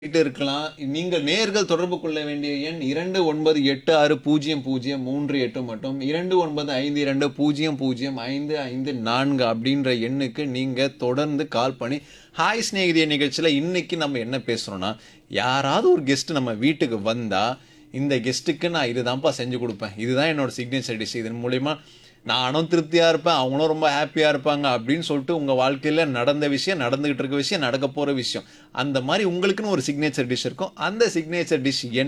கிட்ட இருக்கலாம் நீங்கள் நேர்கள் தொடர்பு கொள்ள வேண்டிய எண் இரண்டு ஒன்பது எட்டு ஆறு பூஜ்ஜியம் பூஜ்ஜியம் மூன்று எட்டு மற்றும் இரண்டு ஒன்பது ஐந்து இரண்டு பூஜ்ஜியம் பூஜ்ஜியம் ஐந்து ஐந்து நான்கு அப்படின்ற எண்ணுக்கு நீங்கள் தொடர்ந்து கால் பண்ணி ஹாய் ஸ்நேகிதிய நிகழ்ச்சியில் இன்னைக்கு நம்ம என்ன பேசுகிறோன்னா யாராவது ஒரு கெஸ்ட் நம்ம வீட்டுக்கு வந்தால் இந்த கெஸ்ட்டுக்கு நான் இதுதான்ப்பா செஞ்சு கொடுப்பேன் இதுதான் என்னோட சிக்னேச்சர் டிஷ் இதன் மூலிமா நானும் திருப்தியாக இருப்பேன் அவங்களும் ரொம்ப ஹாப்பியாக இருப்பாங்க அப்படின்னு சொல்லிட்டு உங்கள் வாழ்க்கையில் நடந்த விஷயம் நடந்துகிட்டு இருக்க விஷயம் நடக்க போகிற விஷயம் அந்த மாதிரி உங்களுக்குன்னு ஒரு சிக்னேச்சர் டிஷ் இருக்கும் அந்த சிக்னேச்சர் டிஷ் என்ன